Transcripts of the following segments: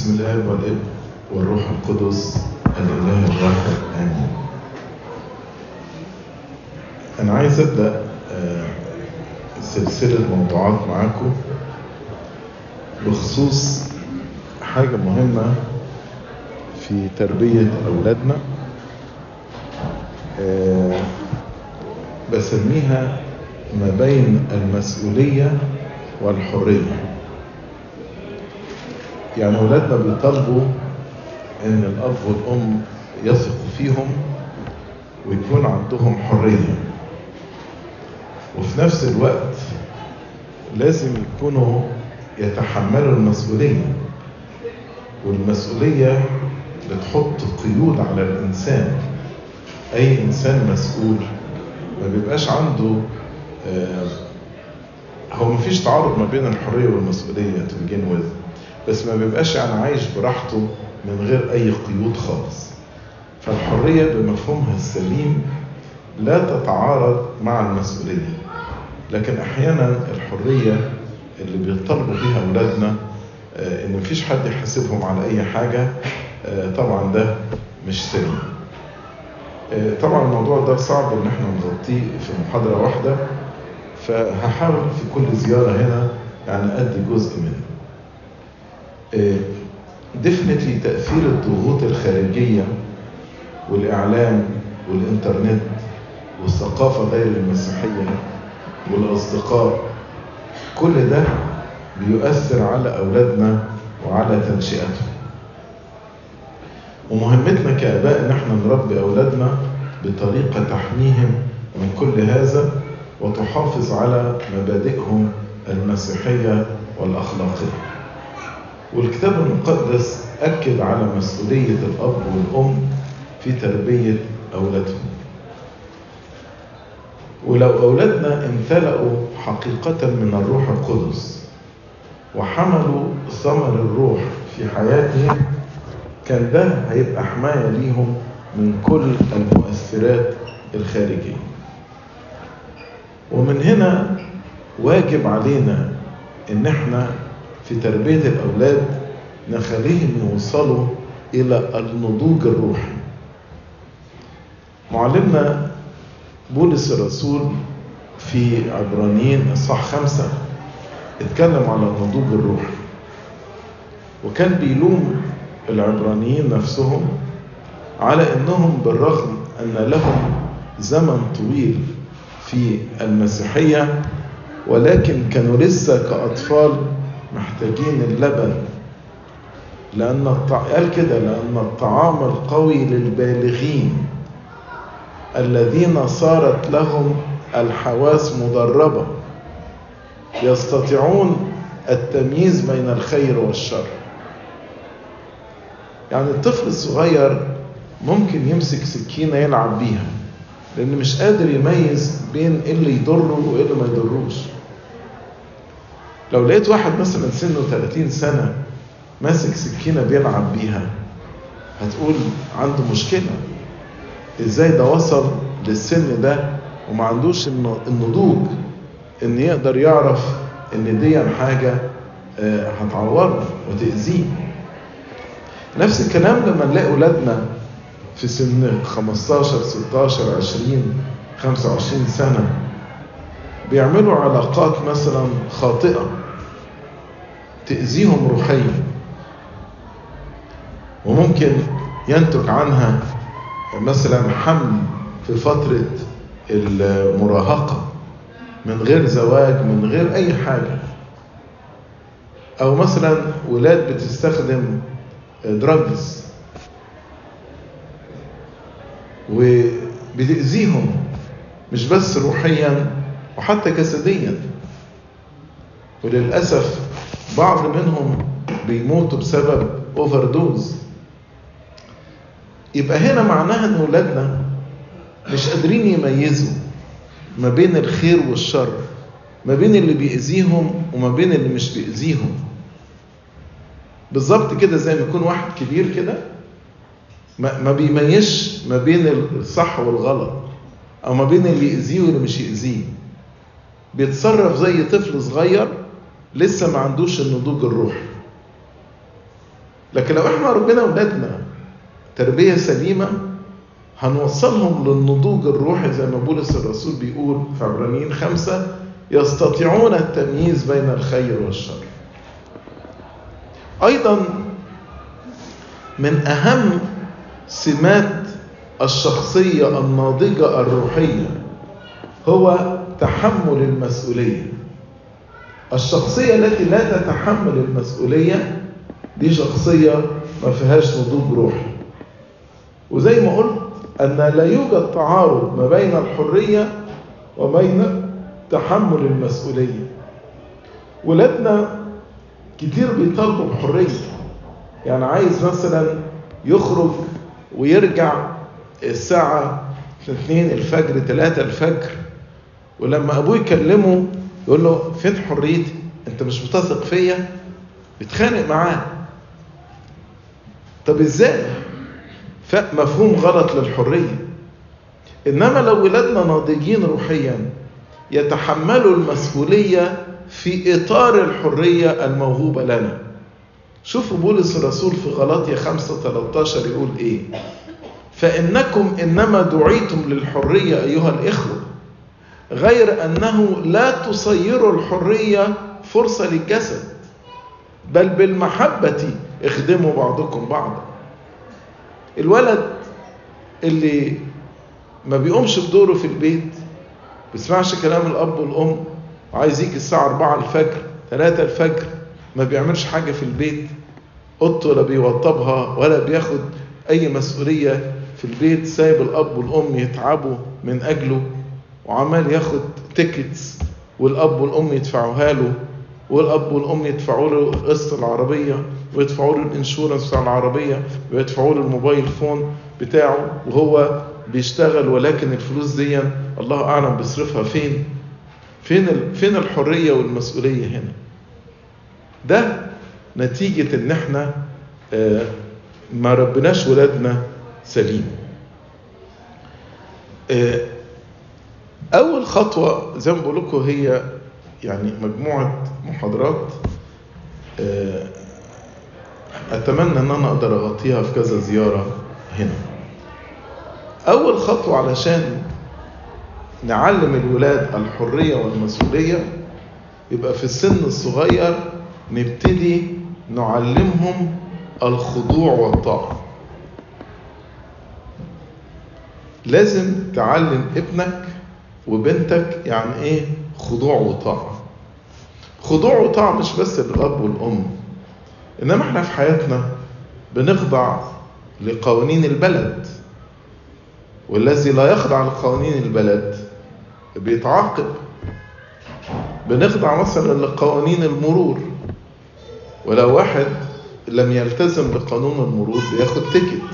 بسم الله والابن والروح القدس الاله الواحد امين انا عايز ابدا آه، سلسله موضوعات معاكم بخصوص حاجه مهمه في تربيه اولادنا آه، بسميها ما بين المسؤوليه والحريه يعني أولادنا بيطالبوا إن الأب والأم يثقوا فيهم ويكون عندهم حرية وفي نفس الوقت لازم يكونوا يتحملوا المسؤولية والمسؤولية بتحط قيود على الإنسان أي إنسان مسؤول ما بيبقاش عنده آه هو مفيش تعارض ما بين الحرية والمسؤولية to begin with بس ما بيبقاش يعني عايش براحته من غير أي قيود خالص فالحرية بمفهومها السليم لا تتعارض مع المسؤولية لكن أحيانا الحرية اللي بيطالبوا بيها أولادنا آه، إن مفيش حد يحاسبهم على أي حاجة آه، طبعا ده مش سليم آه، طبعا الموضوع ده صعب إن احنا نغطيه في محاضرة واحدة فهحاول في كل زيارة هنا يعني أدي جزء منه ديفنتلي تأثير الضغوط الخارجية والإعلام والإنترنت والثقافة غير المسيحية والأصدقاء كل ده بيؤثر على أولادنا وعلى تنشئتهم ومهمتنا كآباء إن احنا نربي أولادنا بطريقة تحميهم من كل هذا وتحافظ على مبادئهم المسيحية والأخلاقية والكتاب المقدس أكد على مسؤولية الأب والأم في تربية أولادهم ولو أولادنا امتلأوا حقيقة من الروح القدس وحملوا ثمر الروح في حياتهم كان ده هيبقى حماية ليهم من كل المؤثرات الخارجية ومن هنا واجب علينا ان احنا في تربية الأولاد نخليهم يوصلوا إلى النضوج الروحي معلمنا بولس الرسول في عبرانيين إصحاح خمسة اتكلم على النضوج الروحي وكان بيلوم العبرانيين نفسهم على انهم بالرغم ان لهم زمن طويل في المسيحيه ولكن كانوا لسه كاطفال محتاجين اللبن لأن الطع... قال كده لأن الطعام القوي للبالغين الذين صارت لهم الحواس مدربة يستطيعون التمييز بين الخير والشر يعني الطفل الصغير ممكن يمسك سكينة يلعب بيها لأنه مش قادر يميز بين إيه اللي يضره وإيه اللي ما يضروش لو لقيت واحد مثلا سنه 30 سنة ماسك سكينة بيلعب بيها هتقول عنده مشكلة ازاي ده وصل للسن ده وما عندوش النضوج ان يقدر يعرف ان دي حاجة هتعورنا وتأذيه نفس الكلام لما نلاقي ولادنا في سن 15 16 20 25 سنة بيعملوا علاقات مثلا خاطئة تأذيهم روحيا وممكن ينتج عنها مثلا حمل في فترة المراهقة من غير زواج من غير أي حاجة أو مثلا ولاد بتستخدم دراجز وبتأذيهم مش بس روحيا وحتى جسديا وللأسف بعض منهم بيموتوا بسبب اوفر دوز يبقى هنا معناها ان ولادنا مش قادرين يميزوا ما بين الخير والشر ما بين اللي بيأذيهم وما بين اللي مش بيأذيهم بالظبط كده زي ما يكون واحد كبير كده ما بيميزش ما بين الصح والغلط او ما بين اللي يأذيه واللي مش يأذيه بيتصرف زي طفل صغير لسه ما عندوش النضوج الروحي لكن لو احنا ربنا اولادنا تربيه سليمه هنوصلهم للنضوج الروحي زي ما بولس الرسول بيقول في عبرانيين خمسة يستطيعون التمييز بين الخير والشر أيضا من أهم سمات الشخصية الناضجة الروحية هو تحمل المسؤولية الشخصية التي لا تتحمل المسؤولية دي شخصية ما فيهاش نضوج روحي وزي ما قلت أن لا يوجد تعارض ما بين الحرية وبين تحمل المسؤولية ولادنا كتير بيطالبوا بحرية يعني عايز مثلا يخرج ويرجع الساعة 2 الفجر 3 الفجر ولما أبوه يكلمه يقول له فين حريتي؟ أنت مش بتثق فيا؟ بيتخانق معاه طب ازاي؟ مفهوم غلط للحرية إنما لو ولادنا ناضجين روحيا يتحملوا المسؤولية في إطار الحرية الموهوبة لنا شوفوا بولس الرسول في غلاطيا 5 13 يقول إيه فإنكم إنما دعيتم للحرية أيها الإخوة غير أنه لا تصيروا الحرية فرصة للجسد بل بالمحبة اخدموا بعضكم بعضا الولد اللي ما بيقومش بدوره في البيت بيسمعش كلام الأب والأم وعايز يجي الساعة 4 الفجر 3 الفجر ما بيعملش حاجة في البيت أوضته لا بيوضبها ولا بياخد أي مسؤولية في البيت سايب الأب والأم يتعبوا من أجله وعمال ياخد تيكتس والأب والأم يدفعوها له والأب والأم يدفعوا له قسط العربية ويدفعوا له الانشورنس بتاع العربية ويدفعوا له الموبايل فون بتاعه وهو بيشتغل ولكن الفلوس دي الله أعلم بيصرفها فين فين فين الحرية والمسؤولية هنا ده نتيجة إن إحنا ما ربناش ولادنا سليم أول خطوة زي ما بقول لكم هي يعني مجموعة محاضرات أتمنى أن أنا أقدر أغطيها في كذا زيارة هنا أول خطوة علشان نعلم الولاد الحرية والمسؤولية يبقى في السن الصغير نبتدي نعلمهم الخضوع والطاعة لازم تعلم ابنك وبنتك يعني ايه خضوع وطاعة خضوع وطاعة مش بس للأب والأم إنما احنا في حياتنا بنخضع لقوانين البلد والذي لا يخضع لقوانين البلد بيتعاقب بنخضع مثلا لقوانين المرور ولو واحد لم يلتزم بقانون المرور بياخد تيكت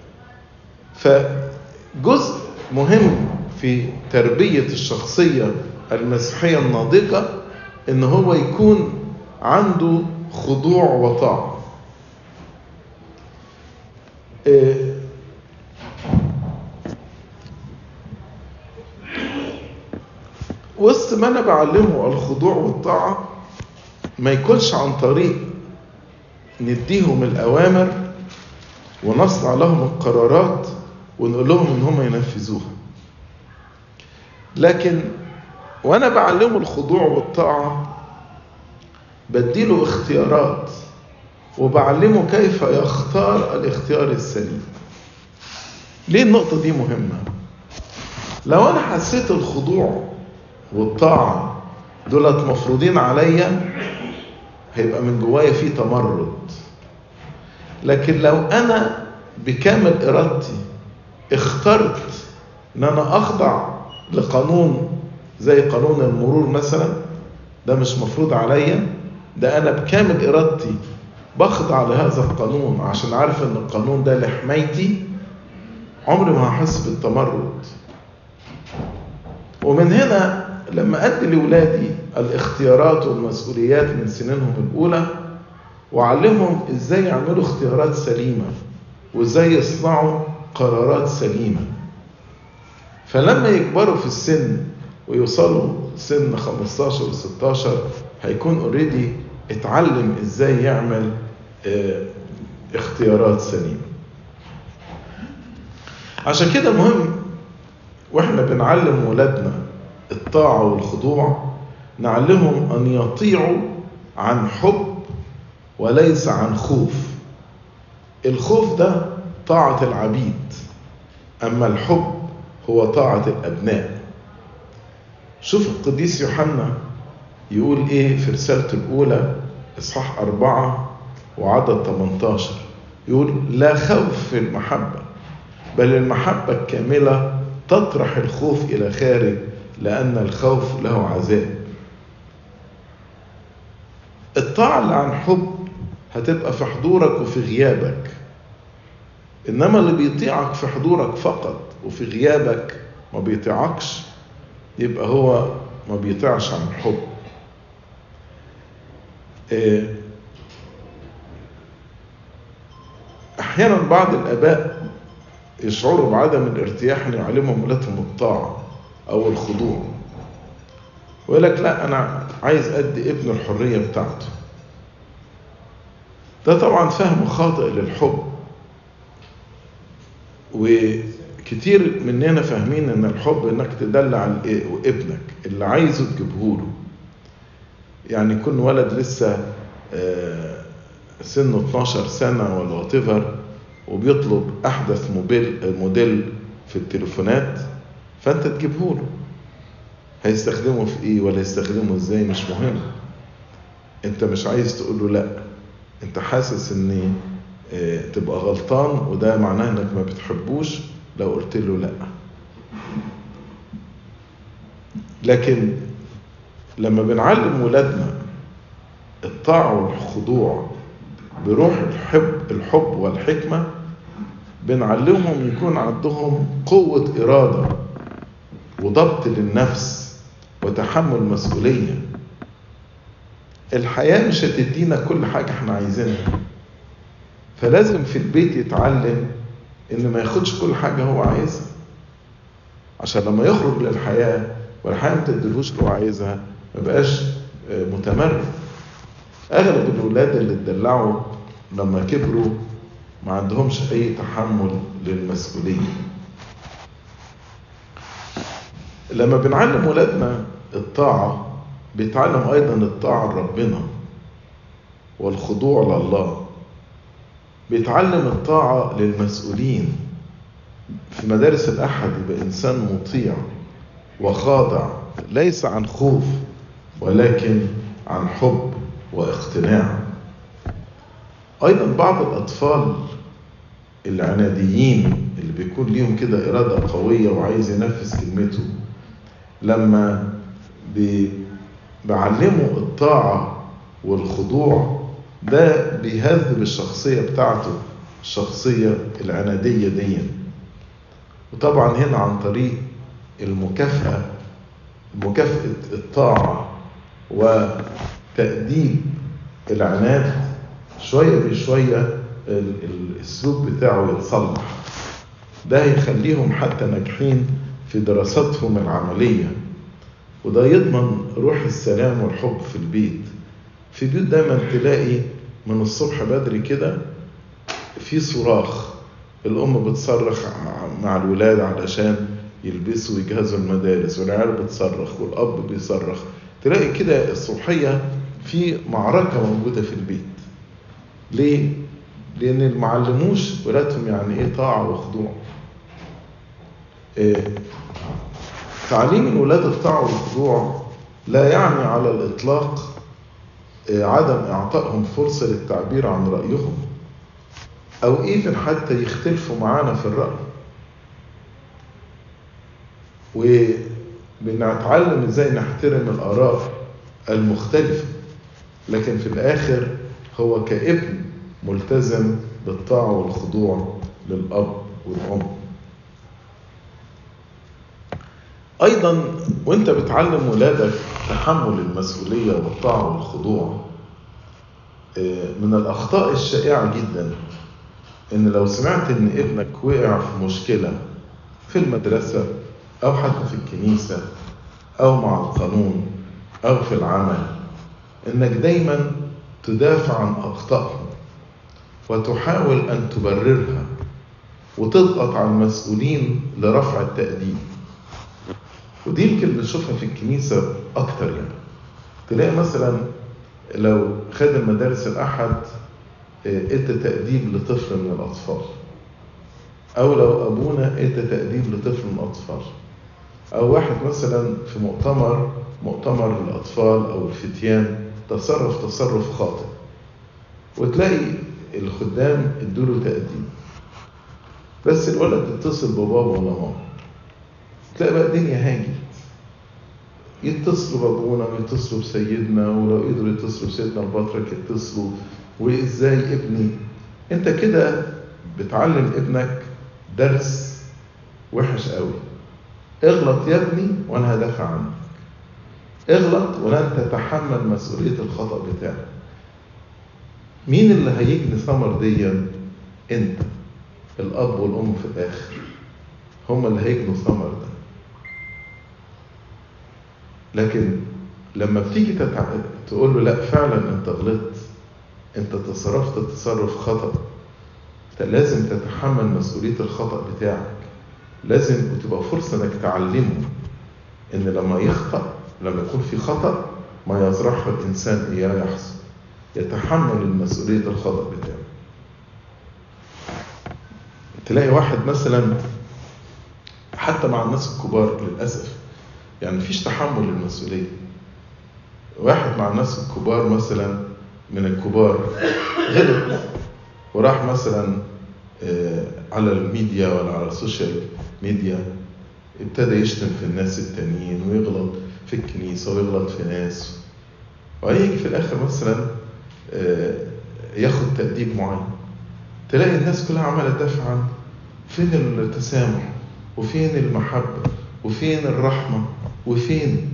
فجزء مهم في تربية الشخصية المسيحية الناضجة إن هو يكون عنده خضوع وطاعة وسط ما أنا بعلمه الخضوع والطاعة ما يكونش عن طريق نديهم الأوامر ونصنع لهم القرارات ونقول لهم إن هم ينفذوها لكن وأنا بعلمه الخضوع والطاعة بديله اختيارات وبعلمه كيف يختار الاختيار السليم ليه النقطة دي مهمة لو أنا حسيت الخضوع والطاعة دولت مفروضين عليا هيبقى من جوايا في تمرد لكن لو أنا بكامل إرادتي اخترت إن أنا أخضع لقانون زي قانون المرور مثلا ده مش مفروض عليا ده أنا بكامل إرادتي بخضع لهذا القانون عشان عارف إن القانون ده لحمايتي عمري ما هحس بالتمرد ومن هنا لما أدي لأولادي الاختيارات والمسؤوليات من سنينهم الأولى وأعلمهم إزاي يعملوا اختيارات سليمة وإزاي يصنعوا قرارات سليمة فلما يكبروا في السن ويوصلوا سن 15 و 16 هيكون اوريدي اتعلم ازاي يعمل اه اختيارات سليمة عشان كده مهم واحنا بنعلم ولادنا الطاعة والخضوع نعلمهم أن يطيعوا عن حب وليس عن خوف الخوف ده طاعة العبيد أما الحب هو طاعة الأبناء شوف القديس يوحنا يقول إيه في رسالته الأولى إصحاح أربعة وعدد 18 يقول لا خوف في المحبة بل المحبة الكاملة تطرح الخوف إلى خارج لأن الخوف له عذاب الطاعة اللي عن حب هتبقى في حضورك وفي غيابك إنما اللي بيطيعك في حضورك فقط وفي غيابك ما بيطيعكش يبقى هو ما بيطيعش عن حب أحيانا بعض الآباء يشعروا بعدم الارتياح أن يعلمهم ولادهم الطاعة أو الخضوع ويقول لك لا أنا عايز أدي ابن الحرية بتاعته ده طبعا فهم خاطئ للحب وكتير مننا فاهمين ان الحب انك تدلع ابنك اللي عايزه تجيبه له يعني يكون ولد لسه سنه 12 سنه ولا واتيفر وبيطلب احدث موبيل موديل في التليفونات فانت تجيبه له هيستخدمه في ايه ولا يستخدمه ازاي مش مهم انت مش عايز تقول له لا انت حاسس ان تبقى غلطان وده معناه انك ما بتحبوش لو قلت له لا لكن لما بنعلم ولادنا الطاعة والخضوع بروح الحب الحب والحكمة بنعلمهم يكون عندهم قوة إرادة وضبط للنفس وتحمل مسؤولية الحياة مش هتدينا كل حاجة احنا عايزينها فلازم في البيت يتعلم ان ما ياخدش كل حاجة هو عايزها عشان لما يخرج للحياة والحياة ما تديلهوش اللي هو عايزها ما بقاش متمرد اغلب الولاد اللي اتدلعوا لما كبروا ما عندهمش اي تحمل للمسؤولية لما بنعلم ولادنا الطاعة بيتعلم ايضا الطاعة لربنا والخضوع لله بيتعلم الطاعة للمسؤولين في مدارس الأحد يبقى إنسان مطيع وخاضع ليس عن خوف ولكن عن حب واقتناع أيضا بعض الأطفال العناديين اللي بيكون ليهم كده إرادة قوية وعايز ينفذ كلمته لما بعلمه الطاعة والخضوع ده بيهذب الشخصية بتاعته الشخصية العنادية دي وطبعا هنا عن طريق المكافأة مكافأة الطاعة وتأديب العناد شوية بشوية السلوك بتاعه يتصلح ده هيخليهم حتى ناجحين في دراستهم العملية وده يضمن روح السلام والحب في البيت في بيوت دايما تلاقي من الصبح بدري كده في صراخ الأم بتصرخ مع الولاد علشان يلبسوا ويجهزوا المدارس والعيال بتصرخ والأب بيصرخ تلاقي كده الصبحية في معركة موجودة في البيت ليه؟ لأن المعلموش ولادهم يعني إيه طاعة وخضوع إيه تعليم الولاد الطاعة والخضوع لا يعني على الإطلاق عدم إعطائهم فرصة للتعبير عن رأيهم أو إيفن حتى يختلفوا معانا في الرأي وبنتعلم إزاي نحترم الآراء المختلفة لكن في الآخر هو كابن ملتزم بالطاعة والخضوع للأب والأم أيضا وأنت بتعلم ولادك تحمل المسؤولية والطاعة والخضوع من الأخطاء الشائعة جدا إن لو سمعت إن ابنك وقع في مشكلة في المدرسة أو حتى في الكنيسة أو مع القانون أو في العمل إنك دايما تدافع عن أخطائهم وتحاول أن تبررها وتضغط على المسؤولين لرفع التأديب ودي يمكن بنشوفها في الكنيسة أكتر يعني تلاقي مثلا لو خادم مدارس الأحد ادى تأديب لطفل من الأطفال أو لو أبونا ادى تأديب لطفل من الأطفال أو واحد مثلا في مؤتمر مؤتمر الأطفال أو الفتيان تصرف تصرف خاطئ وتلاقي الخدام ادوله تأديب بس الولد اتصل ببابا ولا ماما تلاقي بقى الدنيا هاجت يتصلوا بابونا ويتصلوا بسيدنا ولو قدروا يتصلوا بسيدنا البطرك يتصلوا وازاي ابني انت كده بتعلم ابنك درس وحش قوي اغلط يا ابني وانا هدافع عنك اغلط ولن تتحمل مسؤولية الخطأ بتاعك مين اللي هيجني ثمر ديا انت الاب والام في الاخر هم اللي هيجنوا ثمر ده لكن لما بتيجي تتع... تقول له لا فعلا انت غلطت انت تصرفت تصرف خطأ انت لازم تتحمل مسؤولية الخطأ بتاعك لازم وتبقى فرصة انك تعلمه ان لما يخطأ لما يكون في خطأ ما يزرعه الانسان اياه يحصل يتحمل المسؤولية الخطأ بتاعه تلاقي واحد مثلا حتى مع الناس الكبار للأسف يعني مفيش تحمل للمسؤولية واحد مع الناس الكبار مثلا من الكبار غلط وراح مثلا على الميديا ولا على السوشيال ميديا ابتدى يشتم في الناس التانيين ويغلط في الكنيسة ويغلط في ناس وهيجي في الآخر مثلا ياخد تأديب معين تلاقي الناس كلها عمالة تدافع عنه فين التسامح وفين المحبة وفين الرحمة وفين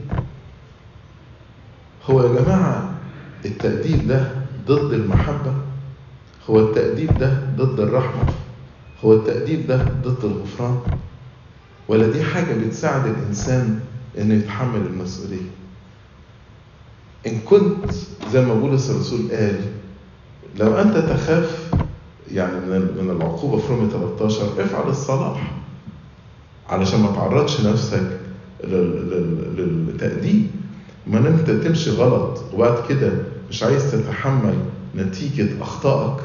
هو يا جماعة التأديب ده ضد المحبة هو التأديب ده ضد الرحمة هو التأديب ده ضد الغفران ولا دي حاجة بتساعد الإنسان إنه يتحمل المسؤولية إن كنت زي ما بولس الرسول قال لو أنت تخاف يعني من من العقوبة في رومية 13 افعل الصلاح علشان ما تعرضش نفسك للتأديب ما انت تمشي غلط وبعد كده مش عايز تتحمل نتيجة أخطائك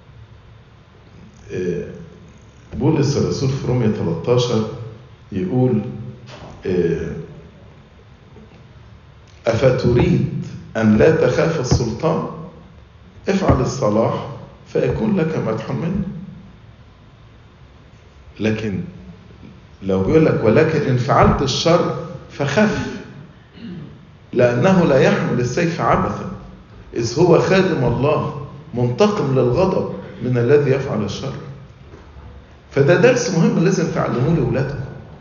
بولس الرسول في رومية 13 يقول أفتريد أن لا تخاف السلطان افعل الصلاح فيكون لك مدح منه لكن لو بيقول لك ولكن إن فعلت الشر فخف لأنه لا يحمل السيف عبثا إذ هو خادم الله منتقم للغضب من الذي يفعل الشر فده درس مهم لازم تعلموه لأولادكم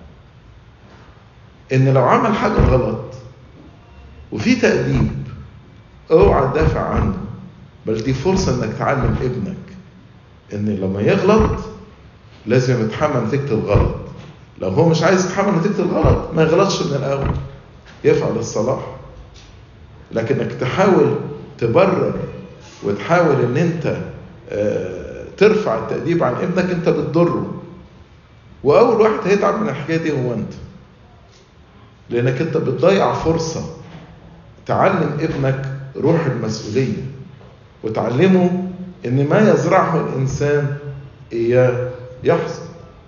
إن لو عمل حاجة غلط وفي تأديب اوعى تدافع عنه بل دي فرصة إنك تعلم ابنك إن لما يغلط لازم يتحمل نتيجة الغلط لو هو مش عايز يتحمل نتيجة الغلط ما يغلطش من الأول يفعل الصلاح لكنك تحاول تبرر وتحاول ان انت ترفع التأديب عن ابنك انت بتضره واول واحد هيتعب من الحكايه دي هو انت لانك انت بتضيع فرصه تعلم ابنك روح المسؤوليه وتعلمه ان ما يزرعه الانسان اياه يحصل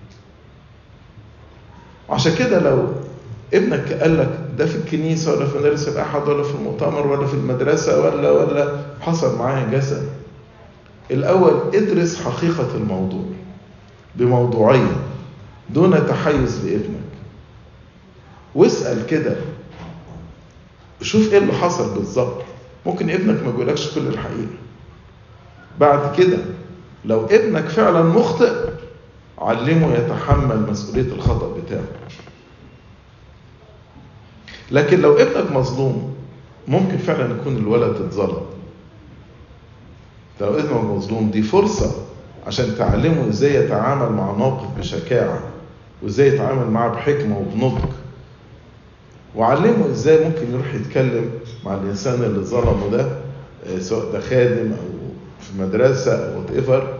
عشان كده لو ابنك قال لك ده في الكنيسه ولا في مدارس الاحد ولا في المؤتمر ولا في المدرسه ولا ولا حصل معاه جسد الاول ادرس حقيقه الموضوع بموضوعيه دون تحيز لابنك واسال كده شوف ايه اللي حصل بالظبط ممكن ابنك ما يقولكش كل الحقيقه بعد كده لو ابنك فعلا مخطئ علمه يتحمل مسؤوليه الخطا بتاعه لكن لو ابنك مظلوم ممكن فعلا يكون الولد اتظلم لو ابنك مظلوم دي فرصة عشان تعلمه ازاي يتعامل مع موقف بشجاعة وازاي يتعامل معاه بحكمة وبنضج وعلمه ازاي ممكن يروح يتكلم مع الانسان اللي ظلمه ده سواء ده خادم او في مدرسة وات ايفر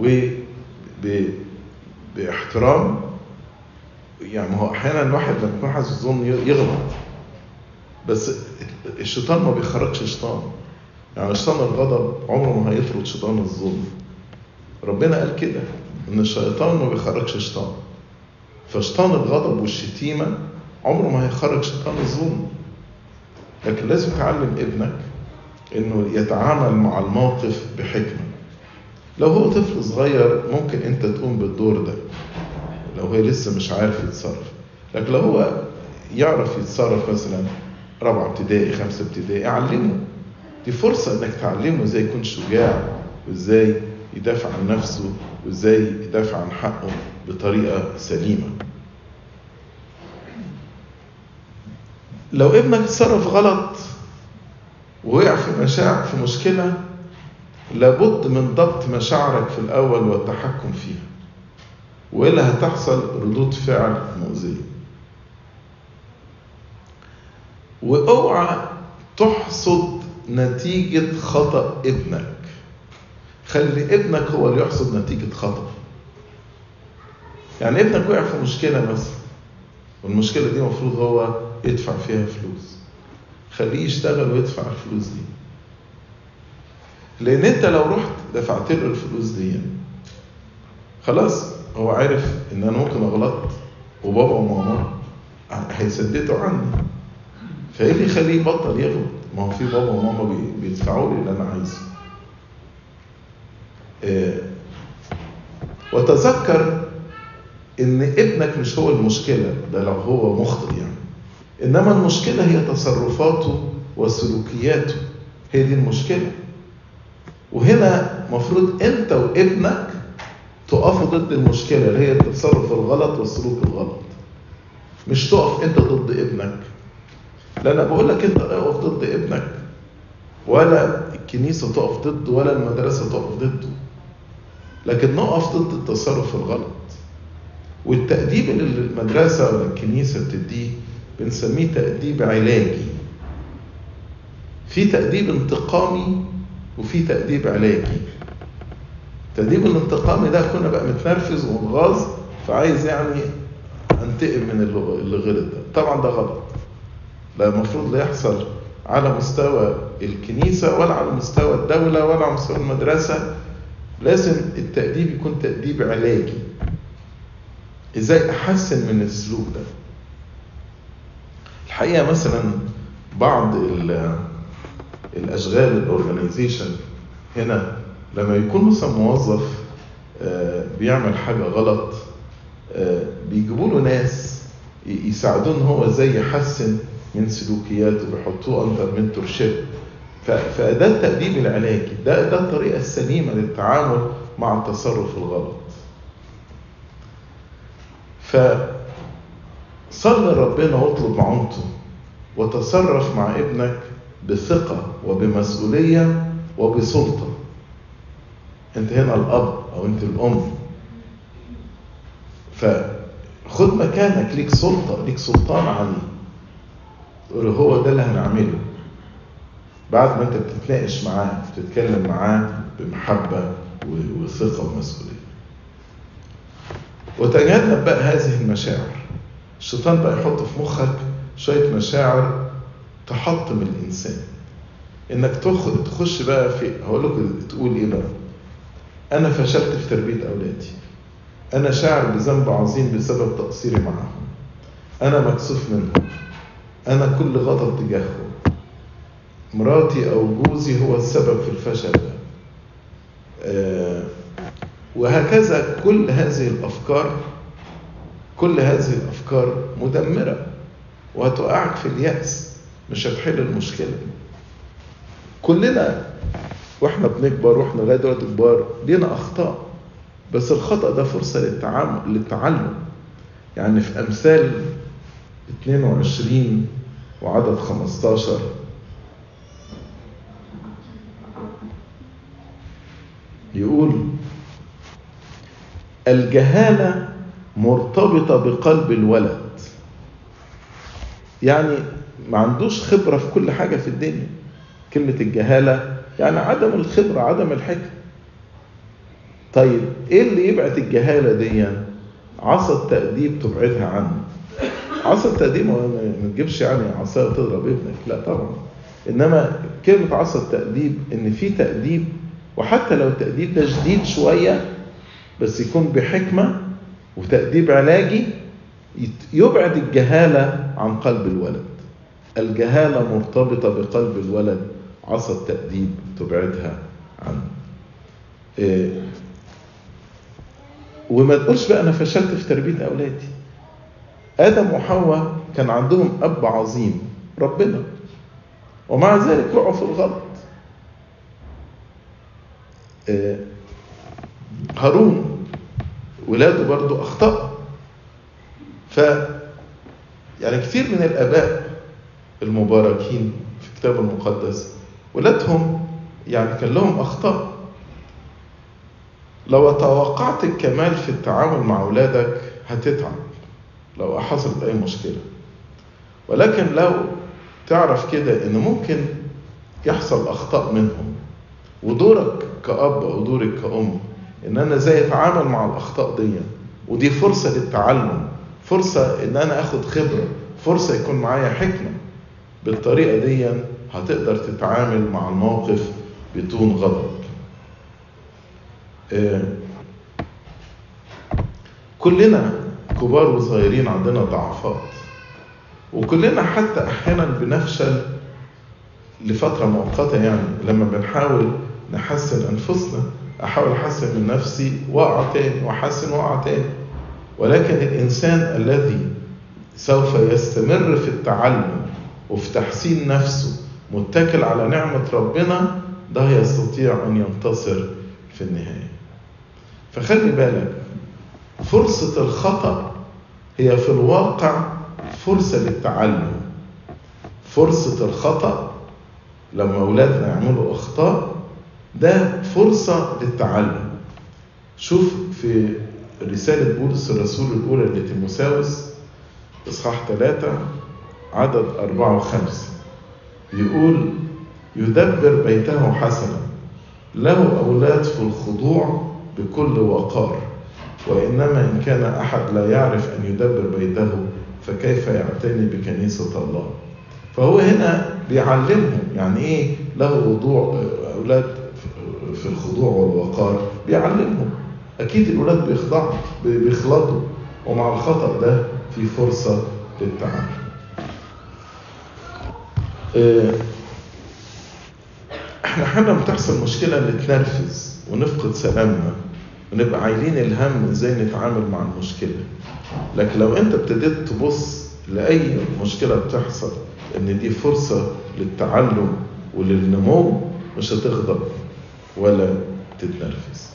باحترام يعني هو احيانا الواحد لما يكون حاسس الظلم يغلط بس الشيطان ما بيخرجش شيطان يعني شيطان الغضب عمره ما هيطرد شيطان الظلم ربنا قال كده ان الشيطان ما بيخرجش شيطان فشيطان الغضب والشتيمه عمره ما هيخرج شيطان الظلم لكن لازم تعلم ابنك انه يتعامل مع الموقف بحكمه لو هو طفل صغير ممكن انت تقوم بالدور ده لو هو لسه مش عارف يتصرف لكن لو هو يعرف يتصرف مثلا رابعه ابتدائي خمسه ابتدائي علمه دي فرصه انك تعلمه ازاي يكون شجاع وازاي يدافع عن نفسه وازاي يدافع عن حقه بطريقه سليمه لو ابنك اتصرف غلط ووقع في مشاعر في مشكله لابد من ضبط مشاعرك في الاول والتحكم فيها والا هتحصل ردود فعل مؤذيه واوعى تحصد نتيجه خطا ابنك خلي ابنك هو اللي يحصد نتيجه خطا يعني ابنك وقع في مشكله مثلا والمشكله دي المفروض هو يدفع فيها فلوس خليه يشتغل ويدفع الفلوس دي لان انت لو رحت دفعت له الفلوس دي خلاص هو عارف ان انا ممكن اغلط وبابا وماما هيسددوا عني فايه اللي يخليه يبطل يغلط ما هو في بابا وماما بيدفعوا لي اللي انا عايزه آه وتذكر ان ابنك مش هو المشكله ده لو هو مخطئ يعني انما المشكله هي تصرفاته وسلوكياته هي دي المشكله وهنا مفروض انت وابنك تقفوا ضد المشكله اللي هي التصرف الغلط والسلوك الغلط مش تقف انت ضد ابنك لا انا بقول لك انت اقف ضد ابنك ولا الكنيسه تقف ضده ولا المدرسه تقف ضده لكن نقف ضد التصرف الغلط والتأديب اللي المدرسة ولا الكنيسة بتديه بنسميه تأديب علاجي في تأديب انتقامي وفي تأديب علاجي التأديب الانتقامي ده كنا بقى متنرفز ومتغاظ فعايز يعني انتقم من اللي غلط ده طبعا ده غلط لا المفروض لا يحصل على مستوى الكنيسة ولا على مستوى الدولة ولا على مستوى المدرسة لازم التأديب يكون تأديب علاجي ازاي احسن من السلوك ده الحقيقه مثلا بعض الاشغال الاورجنايزيشن هنا لما يكون مثلا موظف بيعمل حاجه غلط بيجيبوا له ناس يساعدوه ان هو ازاي يحسن من سلوكياته بيحطوه اندر منتور شيب فده التأديب العلاجي ده ده الطريقه السليمه للتعامل مع التصرف الغلط فصلي ربنا واطلب معونته وتصرف مع ابنك بثقة وبمسؤولية وبسلطة انت هنا الأب أو انت الأم فخد مكانك ليك سلطة ليك سلطان عليه تقول هو ده اللي هنعمله بعد ما انت بتتناقش معاه بتتكلم معاه بمحبة وثقة ومسؤولية وتجنب بقى هذه المشاعر الشيطان بقى يحط في مخك شوية مشاعر تحطم الإنسان إنك تخش بقى في هقول لكم تقول إيه بقى أنا فشلت في تربية أولادي أنا شاعر بذنب عظيم بسبب تقصيري معهم أنا مكسوف منهم أنا كل غضب تجاههم مراتي أو جوزي هو السبب في الفشل ده آه وهكذا كل هذه الافكار كل هذه الافكار مدمره وهتوقعك في الياس مش هتحل المشكله كلنا واحنا بنكبر واحنا لغايه دلوقتي كبار لينا اخطاء بس الخطا ده فرصه للتعامل للتعلم يعني في امثال 22 وعدد 15 يقول الجهالة مرتبطة بقلب الولد يعني ما عندوش خبرة في كل حاجة في الدنيا كلمة الجهالة يعني عدم الخبرة عدم الحكمة طيب ايه اللي يبعد الجهالة دي عصا التأديب تبعدها عنه عصا التأديب ما تجيبش يعني عصاية تضرب ابنك لا طبعا انما كلمة عصا التأديب ان في تأديب وحتى لو التأديب ده شديد شوية بس يكون بحكمة وتأديب علاجي يبعد الجهالة عن قلب الولد الجهالة مرتبطة بقلب الولد عصا التأديب تبعدها عنه إيه وما تقولش بقى أنا فشلت في تربية أولادي آدم وحواء كان عندهم أب عظيم ربنا ومع ذلك وقعوا في الغلط إيه هارون ولاده برضو أخطأ ف يعني كثير من الآباء المباركين في الكتاب المقدس ولادهم يعني كان لهم أخطاء لو توقعت الكمال في التعامل مع أولادك هتتعب لو حصلت أي مشكلة ولكن لو تعرف كده إن ممكن يحصل أخطاء منهم ودورك كأب أو دورك كأم إن أنا إزاي أتعامل مع الأخطاء دي ودي فرصة للتعلم فرصة إن أنا آخد خبرة فرصة يكون معايا حكمة بالطريقة دي هتقدر تتعامل مع الموقف بدون غضب كلنا كبار وصغيرين عندنا ضعفات وكلنا حتى احيانا بنفشل لفتره مؤقته يعني لما بنحاول نحسن انفسنا احاول احسن من نفسي واقع تاني واحسن واقع تاني ولكن الانسان الذي سوف يستمر في التعلم وفي تحسين نفسه متكل على نعمه ربنا ده يستطيع ان ينتصر في النهايه فخلي بالك فرصه الخطا هي في الواقع فرصه للتعلم فرصه الخطا لما اولادنا يعملوا اخطاء ده فرصه للتعلم شوف في رسالة بولس الرسول الأولى لتيموساوس إصحاح ثلاثة عدد أربعة وخمسة يقول يدبر بيته حسنا له أولاد في الخضوع بكل وقار وإنما إن كان أحد لا يعرف أن يدبر بيته فكيف يعتني بكنيسة الله فهو هنا بيعلمهم يعني إيه له وضوع أولاد في الخضوع والوقار بيعلمهم أكيد الأولاد بيخضعوا بيخلطوا ومع الخطأ ده في فرصة للتعامل احنا احيانا بتحصل مشكلة نتنرفز ونفقد سلامنا ونبقى عايلين الهم ازاي نتعامل مع المشكلة لكن لو انت ابتديت تبص لأي مشكلة بتحصل ان دي فرصة للتعلم وللنمو مش هتغضب ولا تتنرفز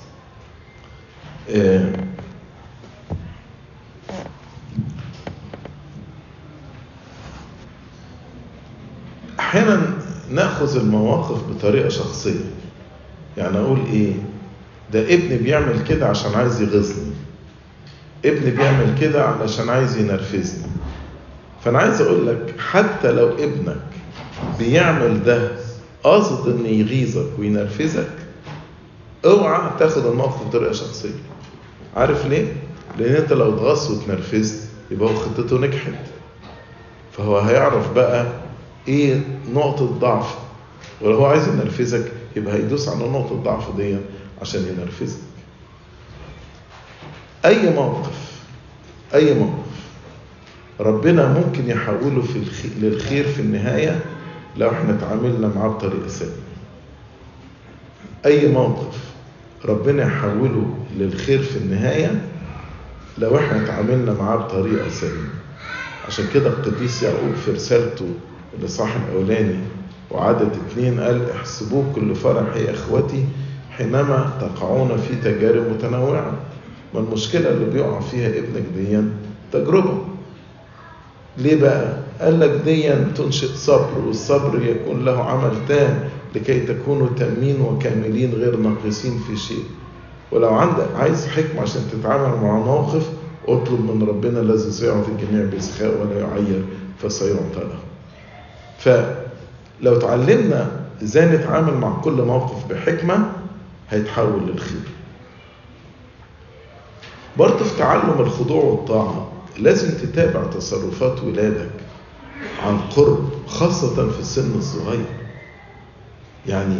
احيانا ناخذ المواقف بطريقه شخصيه يعني اقول ايه ده ابني بيعمل كده عشان عايز يغيظني ابني بيعمل كده علشان عايز ينرفزني فانا عايز اقول لك حتى لو ابنك بيعمل ده قاصد ان يغيظك وينرفزك اوعى تاخد الموقف بطريقه شخصيه عارف ليه لان انت لو اتغصت واتنرفزت يبقى هو خطته نجحت فهو هيعرف بقى ايه نقطة ضعف ولو هو عايز ينرفزك يبقى هيدوس على نقطة الضعف دي عشان ينرفزك أي موقف أي موقف ربنا ممكن يحوله في الخير للخير في النهاية لو احنا تعاملنا معاه بطريقة سليمة أي موقف ربنا يحوله للخير في النهاية لو احنا تعاملنا معاه بطريقة سليمة عشان كده القديس يعقوب في رسالته الإصحاح الأولاني وعدد اتنين قال احسبوه كل فرح يا إخوتي حينما تقعون في تجارب متنوعة ما المشكلة اللي بيقع فيها ابنك ديا تجربة ليه بقى؟ قال لك ديا تنشئ صبر والصبر يكون له عمل تام لكي تكونوا تامين وكاملين غير ناقصين في شيء ولو عندك عايز حكمة عشان تتعامل مع موقف اطلب من ربنا الذي سيعطي الجميع بسخاء ولا يعير فسيعطى له فلو تعلمنا ازاي نتعامل مع كل موقف بحكمة هيتحول للخير برضه في تعلم الخضوع والطاعة لازم تتابع تصرفات ولادك عن قرب خاصة في السن الصغير يعني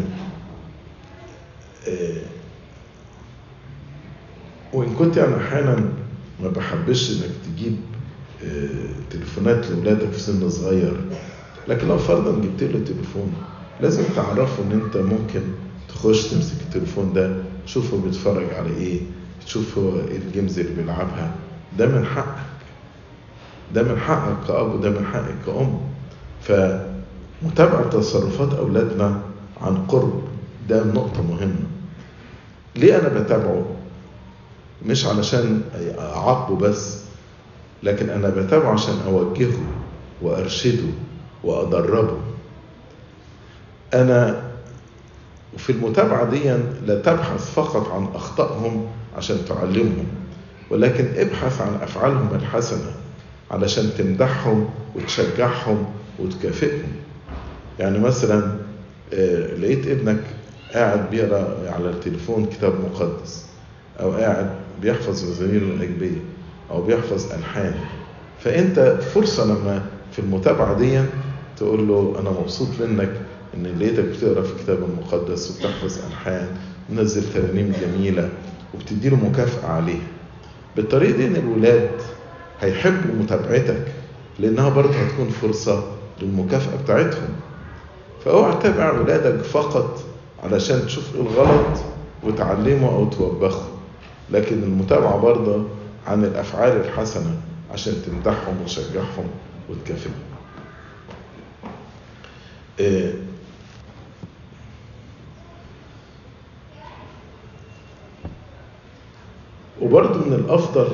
آه وإن كنت يعني أحيانا ما بحبش إنك تجيب آه تليفونات لأولادك في سن صغير لكن لو فرضا جبت له تليفون لازم تعرفه إن أنت ممكن تخش تمسك التليفون ده تشوف هو بيتفرج على إيه تشوف هو إيه الجيمز اللي بيلعبها ده من حقك ده من حقك كأب وده من حقك كأم فمتابعة تصرفات أولادنا عن قرب ده نقطة مهمة ليه أنا بتابعه؟ مش علشان أعاقبه بس لكن أنا بتابعه عشان أوجهه وأرشده وأدربه أنا وفي المتابعة دي لا تبحث فقط عن أخطائهم عشان تعلمهم ولكن ابحث عن أفعالهم الحسنة علشان تمدحهم وتشجعهم وتكافئهم يعني مثلا لقيت ابنك قاعد بيقرا على التليفون كتاب مقدس او قاعد بيحفظ مزامير الاجبيه او بيحفظ الحان فانت فرصه لما في المتابعه دي تقول له انا مبسوط منك ان لقيتك بتقرا في الكتاب المقدس وبتحفظ الحان منزل ترانيم جميله وبتدي له مكافاه عليها بالطريقه دي الولاد هيحبوا متابعتك لانها برضه هتكون فرصه للمكافاه بتاعتهم فاوعى تتابع ولادك فقط علشان تشوف ايه الغلط وتعلمه او توبخه لكن المتابعه برضه عن الافعال الحسنه عشان تمدحهم وتشجعهم وتكافئهم إيه وبرضه من الافضل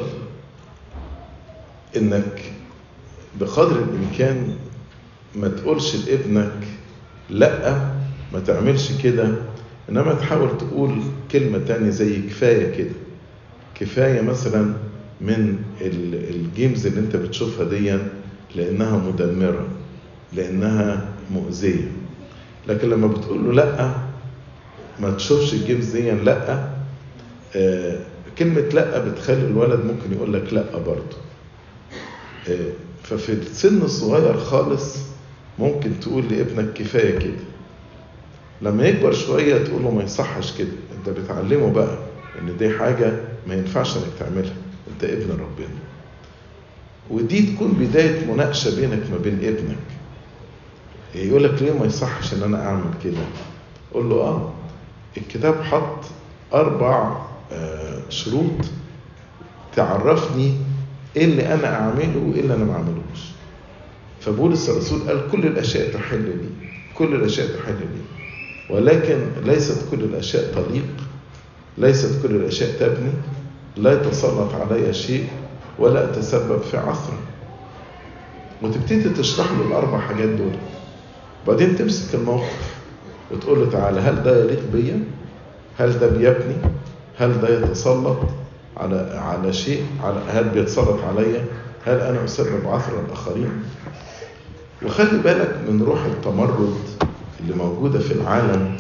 انك بقدر الامكان ما تقولش لابنك لا ما تعملش كده انما تحاول تقول كلمة تانية زي كفاية كده كفاية مثلا من الجيمز اللي انت بتشوفها دي لانها مدمرة لانها مؤذية لكن لما بتقول له لا ما تشوفش الجيمز دي لا آه كلمة لا بتخلي الولد ممكن يقول لك لا برضه آه ففي السن الصغير خالص ممكن تقول لابنك كفاية كده لما يكبر شوية تقول له ما يصحش كده انت بتعلمه بقى ان دي حاجة ما ينفعش انك تعملها انت ابن ربنا ودي تكون بداية مناقشة بينك ما بين ابنك يقول لك ليه ما يصحش ان انا اعمل كده قول له اه الكتاب حط اربع آه شروط تعرفني ايه اللي انا اعمله وايه اللي انا ما اعملوش فبولس الرسول قال كل الاشياء تحل لي كل الاشياء تحل لي ولكن ليست كل الاشياء تليق ليست كل الاشياء تبني لا يتسلط علي شيء ولا اتسبب في عثره وتبتدي تشرح له الاربع حاجات دول بعدين تمسك الموقف وتقول له تعالى هل ده يليق بيا هل ده بيبني هل ده يتسلط على على شيء على هل بيتسلط عليا هل انا اسبب عثره الاخرين وخلي بالك من روح التمرد اللي موجودة في العالم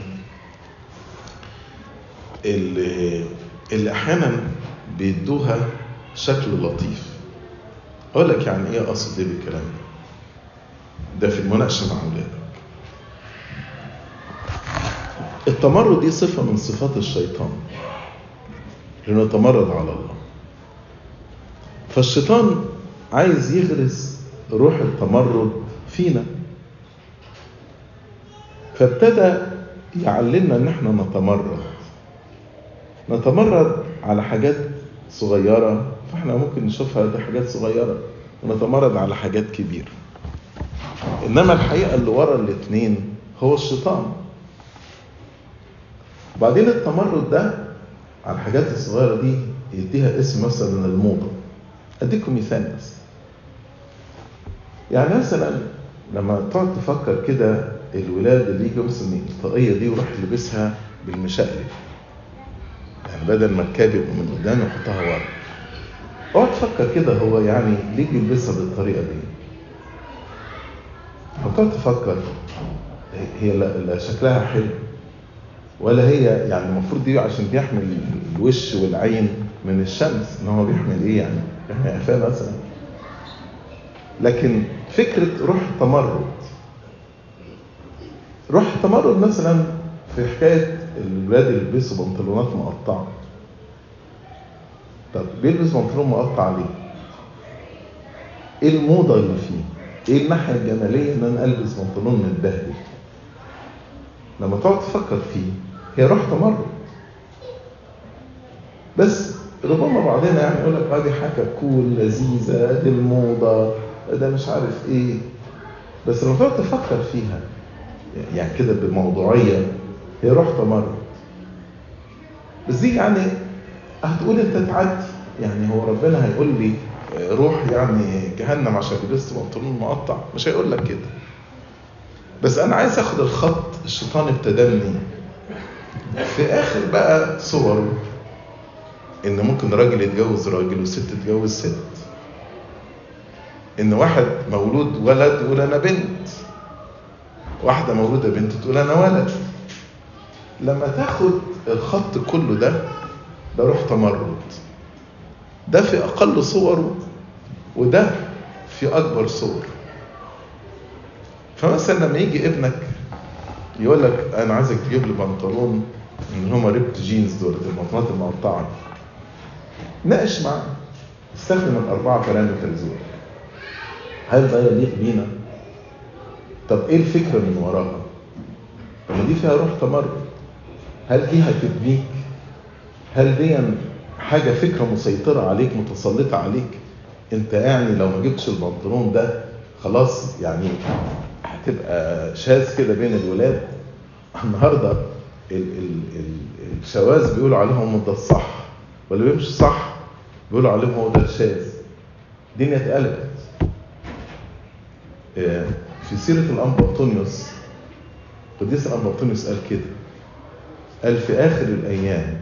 اللي, اللي أحيانا بيدوها شكل لطيف أقول لك يعني إيه أقصد إيه بالكلام ده ده في المناقشة مع أولادك التمرد دي صفة من صفات الشيطان لأنه تمرد على الله فالشيطان عايز يغرس روح التمرد فينا فابتدى يعلمنا ان احنا نتمرد نتمرد على حاجات صغيرة فاحنا ممكن نشوفها دي حاجات صغيرة ونتمرد على حاجات كبيرة انما الحقيقة اللي ورا الاتنين هو الشيطان وبعدين التمرد ده على الحاجات الصغيرة دي يديها اسم مثلا الموضة اديكم مثال بس يعني مثلا لما تقعد تفكر كده الولاد اللي يجوا مثلا الطاقية دي وراح يلبسها بالمشقلب يعني بدل ما الكاب يبقى من قدام يحطها ورا اقعد تفكر كده هو يعني ليه يلبسها بالطريقة دي فكرت تفكر هي لا لا شكلها حلو ولا هي يعني المفروض دي عشان بيحمي الوش والعين من الشمس ان هو بيحمل ايه يعني؟ بيحمي قفاه مثلا لكن فكره روح التمرد روح التمرد مثلا في حكايه الولاد اللي بيلبسوا بنطلونات مقطعه طب بيلبس بنطلون مقطع ليه؟ ايه الموضه اللي فيه؟ ايه الناحيه الجماليه ان انا البس بنطلون متبهدل؟ لما تقعد تفكر فيه هي روح تمرد بس ربما بعضنا يعني يقول لك اه دي حاجه كول لذيذه دي الموضه ده مش عارف ايه بس لما تقعد تفكر فيها يعني كده بموضوعيه هي روح تمرد بس دي يعني هتقول انت تعدي يعني هو ربنا هيقول لي روح يعني جهنم عشان لبست بنطلون مقطع مش هيقول لك كده بس انا عايز اخد الخط الشيطان ابتدى منين في اخر بقى صور ان ممكن راجل يتجوز راجل وست تتجوز ست ان واحد مولود ولد يقول انا بنت واحده مولوده بنت تقول انا ولد لما تاخد الخط كله ده ده روح تمرد ده في اقل صوره وده في اكبر صور فمثلا لما يجي ابنك يقول لك انا عايزك تجيب لي بنطلون من هما ريبت جينز دول البنطلونات المقطعه ناقش معاه استخدم الاربعه بارامترز دول هل ده يليق بينا؟ طب ايه الفكره من وراها؟ طب دي فيها روح تمرد هل دي هتبنيك؟ هل دي حاجة فكرة مسيطرة عليك متسلطة عليك انت يعني لو ما جبتش البنطلون ده خلاص يعني هتبقى شاذ كده بين الولاد النهاردة ال ال ال الشواذ بيقولوا عليهم ده الصح واللي بيمشي صح بيقولوا عليهم هو ده الشاذ الدنيا اتقلبت في سيرة الأنبا أنطونيوس قديس الأنبا أنطونيوس قال كده قال في آخر الأيام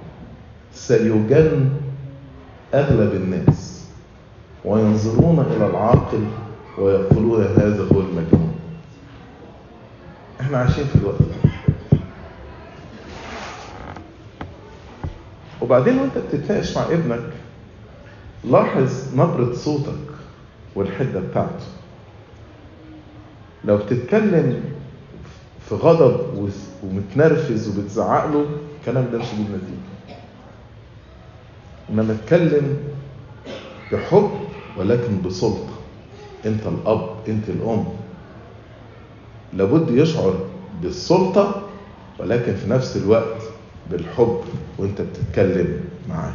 سيجن أغلب الناس وينظرون إلى العاقل ويقولون هذا هو المجنون احنا عايشين في الوقت ده وبعدين وانت بتتناقش مع ابنك لاحظ نبرة صوتك والحدة بتاعته لو بتتكلم في غضب ومتنرفز وبتزعق له الكلام ده مش هيجيب نتيجه انما اتكلم بحب ولكن بسلطه انت الاب انت الام لابد يشعر بالسلطه ولكن في نفس الوقت بالحب وانت بتتكلم معاه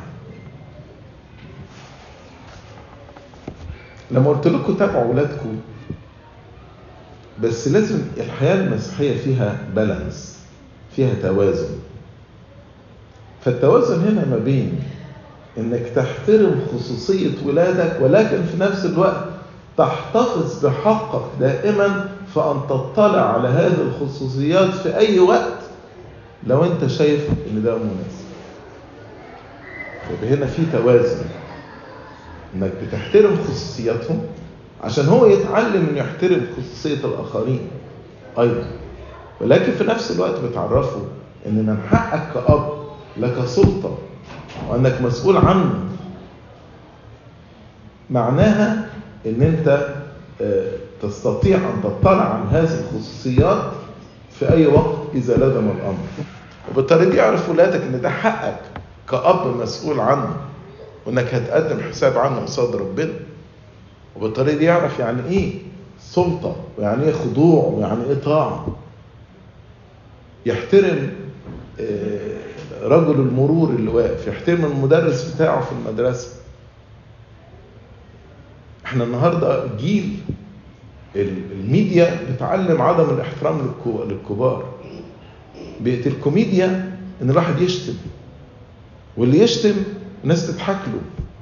لما قلت لكم تابعوا اولادكم بس لازم الحياة المسيحية فيها بالانس فيها توازن فالتوازن هنا ما بين انك تحترم خصوصية ولادك ولكن في نفس الوقت تحتفظ بحقك دائما في ان تطلع على هذه الخصوصيات في اي وقت لو انت شايف ان ده مناسب يبقى هنا في توازن انك بتحترم خصوصياتهم عشان هو يتعلم انه يحترم خصوصية الآخرين أيضا ولكن في نفس الوقت بتعرفه ان من حقك كأب لك سلطة وأنك مسؤول عنه معناها ان انت تستطيع ان تطلع عن هذه الخصوصيات في اي وقت اذا لزم الامر وبالطريقه دي يعرف ولادك ان ده حقك كأب مسؤول عنه وانك هتقدم حساب عنه قصاد ربنا وبالطريقه دي يعرف يعني ايه سلطه ويعني ايه خضوع ويعني ايه طاعه يحترم رجل المرور اللي واقف يحترم المدرس بتاعه في المدرسه احنا النهارده جيل الميديا بتعلم عدم الاحترام للكبار بقت الكوميديا ان الواحد يشتم واللي يشتم الناس تضحك له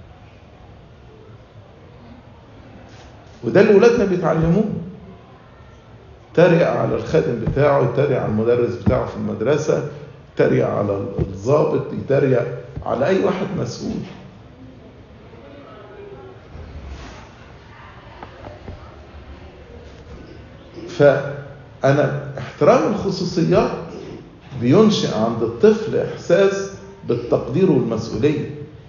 وده اللي ولادنا بيتعلموه تريق على الخادم بتاعه يتريق على المدرس بتاعه في المدرسة يتريق على الضابط يتريق على أي واحد مسؤول انا احترام الخصوصيات بينشئ عند الطفل احساس بالتقدير والمسؤوليه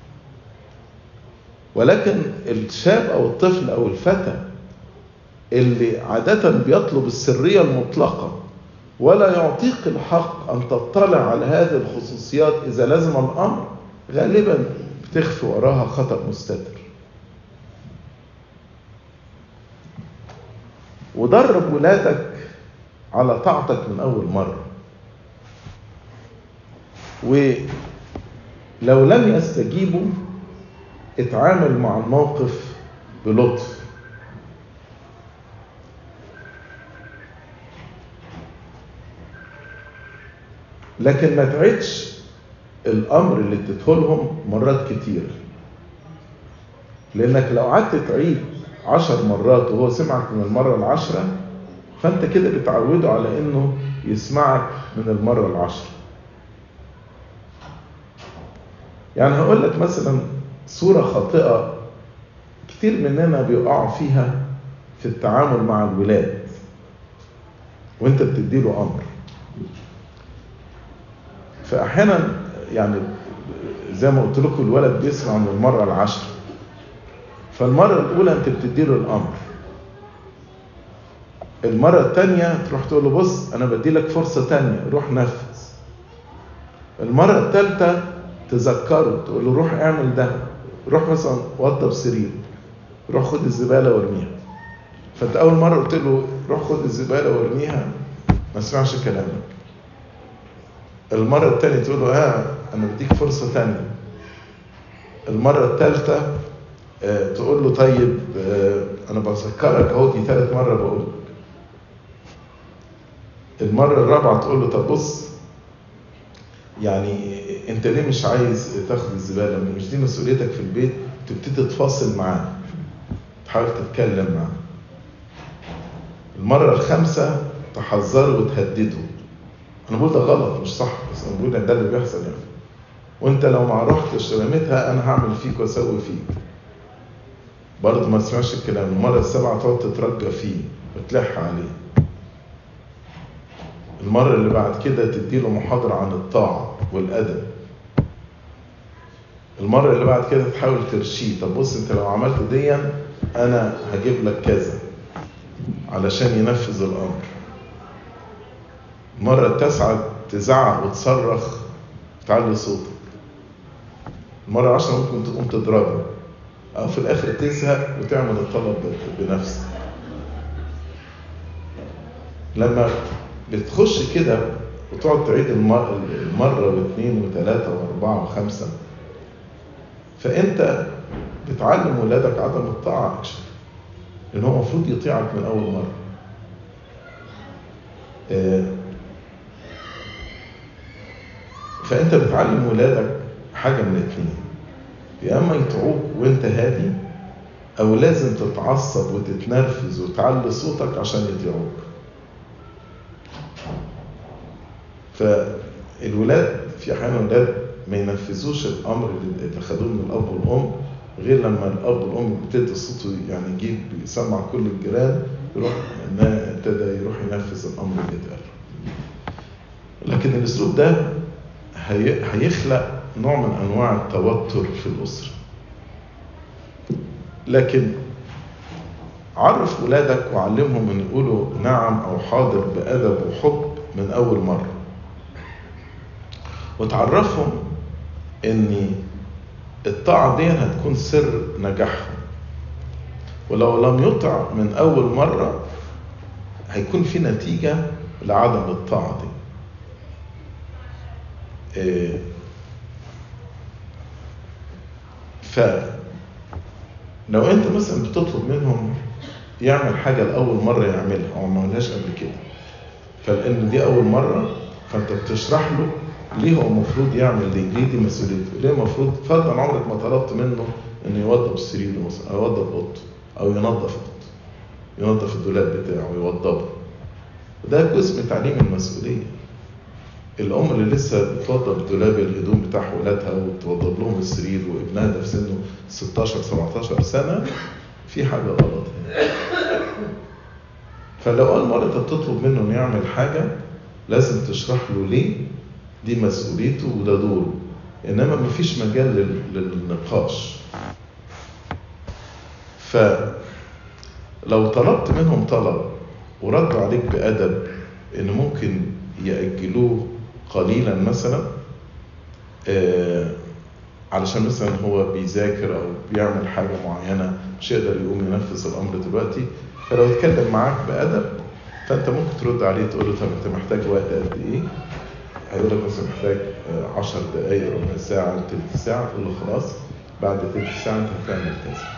ولكن الشاب او الطفل او الفتى اللي عادة بيطلب السرية المطلقة ولا يعطيك الحق أن تطلع على هذه الخصوصيات إذا لزم الأمر غالبا بتخفي وراها خطأ مستتر ودرب ولادك على طاعتك من أول مرة ولو لم يستجيبوا اتعامل مع الموقف بلطف لكن ما تعيدش الامر اللي اديته لهم مرات كتير لانك لو قعدت تعيد عشر مرات وهو سمعك من المرة العشرة فانت كده بتعوده على انه يسمعك من المرة العشرة يعني هقول لك مثلا صورة خاطئة كتير مننا بيقعوا فيها في التعامل مع الولاد وانت بتديله امر فاحيانا يعني زي ما قلت لكم الولد بيسمع من المره العشره فالمره الاولى انت بتديله الامر المره الثانيه تروح تقول له بص انا بدي لك فرصه ثانيه روح نفذ المره الثالثه تذكره تقول له روح اعمل ده روح مثلا وضب سرير روح خد الزباله وارميها فانت اول مره قلت له روح خد الزباله وارميها ما سمعش كلامك المرة الثانية تقول له اه أنا بديك فرصة ثانية المرة الثالثة آه تقول له طيب آه أنا بذكرك أهو دي ثالث مرة بقول لك المرة الرابعة تقول له طب بص يعني أنت ليه مش عايز تاخد الزبالة مش دي مسؤوليتك في البيت تبتدي تفاصل معاه تحاول تتكلم معاه المرة الخامسة تحذره وتهدده انا بقول ده غلط مش صح بس انا بقول ان ده اللي بيحصل يعني وانت لو ما رحتش رميتها انا هعمل فيك واسوي فيك برضه ما تسمعش الكلام المره السابعه تقعد تترجى فيه وتلح عليه المره اللي بعد كده تديله محاضره عن الطاعه والادب المره اللي بعد كده تحاول ترشيه طب بص انت لو عملت دي انا هجيب لك كذا علشان ينفذ الامر المرة التاسعة تزعق وتصرخ تعلي صوتك المرة العشرة ممكن تقوم تضربه أو في الآخر تزهق وتعمل الطلب بنفسك لما بتخش كده وتقعد تعيد المرة واثنين وثلاثة وأربعة وخمسة فأنت بتعلم ولادك عدم الطاعة لأن هو المفروض يطيعك من أول مرة فانت بتعلم ولادك حاجه من اتنين يا اما يطيعوك وانت هادي او لازم تتعصب وتتنرفز وتعلي صوتك عشان يطيعوك فالولاد في احيانا ولاد ما ينفذوش الامر اللي خدوه من الاب والام غير لما الاب والام بتدي صوته يعني يجيب يسمع كل الجيران يروح ابتدى يروح ينفذ الامر اللي اتقال لكن الاسلوب ده هيخلق نوع من انواع التوتر في الاسره لكن عرف ولادك وعلمهم ان يقولوا نعم او حاضر بادب وحب من اول مره وتعرفهم ان الطاعه دي هتكون سر نجاحهم ولو لم يطع من اول مره هيكون في نتيجه لعدم الطاعه دي إيه ف لو انت مثلا بتطلب منهم يعمل حاجه لاول مره يعملها او ما عملهاش قبل كده فلان دي اول مره فانت بتشرح له ليه هو المفروض يعمل دي ليه دي مسؤوليته ليه المفروض فرضا عمرك ما طلبت منه انه يوضب سريره مثلا او يوضب اوضته او ينظف اوضته ينظف الدولاب بتاعه ويوضبه وده جزء من تعليم المسؤوليه الام اللي لسه بتوضب دولاب الهدوم بتاع ولادها وتوضب لهم السرير وابنها ده في سنه 16 17 سنه في حاجه غلط فلو اول مره انت بتطلب منه انه يعمل حاجه لازم تشرح له ليه دي مسؤوليته وده دوره انما مفيش مجال لل- للنقاش فلو طلبت منهم طلب وردوا عليك بأدب إن ممكن يأجلوه قليلا مثلا آه، علشان مثلا هو بيذاكر أو بيعمل حاجة معينة مش يقدر يقوم ينفذ الأمر دلوقتي فلو اتكلم معاك بأدب فأنت ممكن ترد عليه تقول له طب أنت محتاج وقت قد إيه؟ هيقول لك مثلا محتاج آه، 10 دقايق ربع ساعة تلت ساعة تقول له خلاص بعد تلت ساعة أنت هتعمل كذا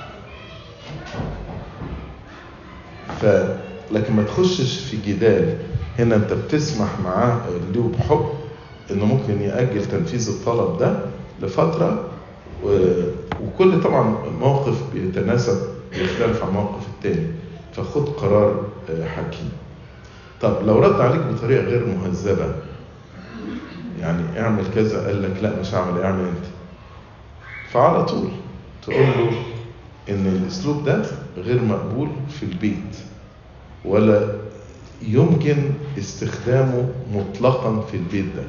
ف لكن ما تخشش في جدال هنا انت بتسمح معاه له بحب انه ممكن يأجل تنفيذ الطلب ده لفترة و... وكل طبعا موقف بيتناسب بيختلف عن الموقف التاني فخد قرار آه، حكيم طب لو رد عليك بطريقة غير مهذبة يعني اعمل كذا قال لك لا مش هعمل اعمل انت فعلى طول تقول له ان الاسلوب ده غير مقبول في البيت ولا يمكن استخدامه مطلقا في البيت ده